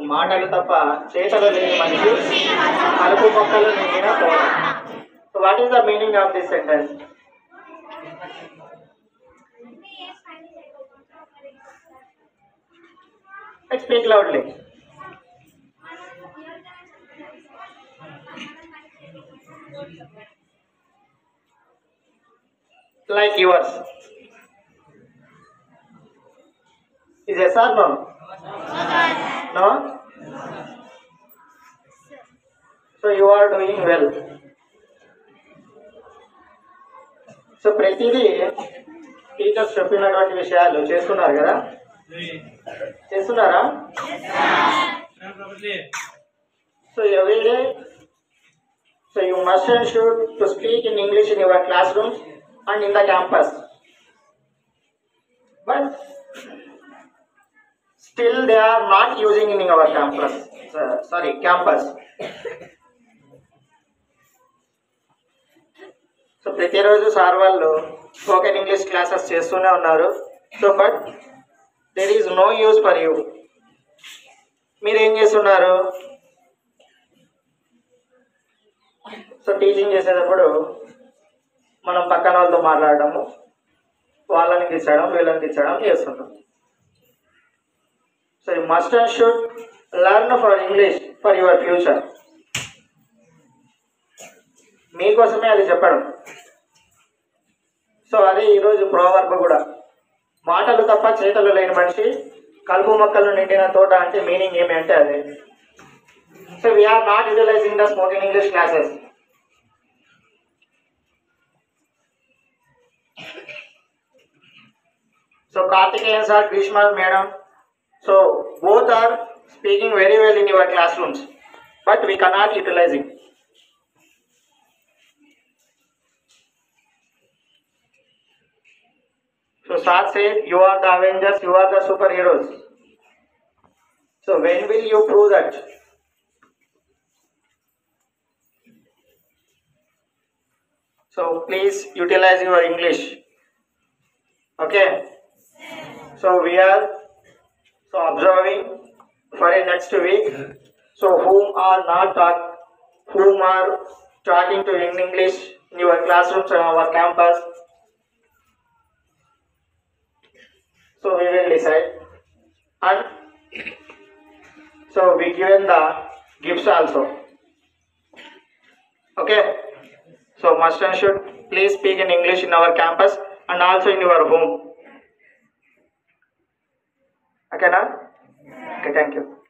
మాటలు తప్ప చేతలు లేని మనిషి కలుపు మొక్కలు నిండిన తోట so what is the meaning of this sentence speak loudly like yours. Is yes or no? No? So you are doing well. So ప్రతిదీ టీచర్స్ చెప్పినటువంటి విషయాలు చేస్తున్నారు కదా చేస్తున్నారా so everyday so you must and should to speak in English in your classrooms and in the campus. But still they are not using in our campus. Uh, sorry, campus. So ప్రతిరోజు sir వాళ్ళు spoken English classes చేస్తూనే ఉన్నారు so but there is no use for you మీరు ఏం చేస్తున్నారు so teaching చేసేటప్పుడు మనం పక్కన వాళ్ళతో మాట్లాడడము వాళ్ళని గిచ్చడం వీళ్ళని గిచ్చడం చేస్తుంటాం so you must and should learn for English for your future మీకోసమే అది చెప్పడం సో అదే ఈరోజు ప్రోవర్బ్ కూడా మాటలు తప్ప చేతలు లేని మనిషి కలుపు మొక్కలు నిండిన తోట అంటే మీనింగ్ ఏమి అంటే అదే so we're not utilizing the spoken English classes So Karthikeyan sir, Grishma madam, so both are speaking very well in your classrooms, but we cannot utilize it. So sir said, you are the Avengers, you are the superheroes. So when will you prove that? So please utilize your English. Okay. So we are so observing for a next week. So whom are not talk, whom are talking to in English in your classrooms on our campus. So we will decide. And so we given the gifts also. Okay. So must and should please speak in English in our campus and also in your home. Okay, now? Okay, thank you.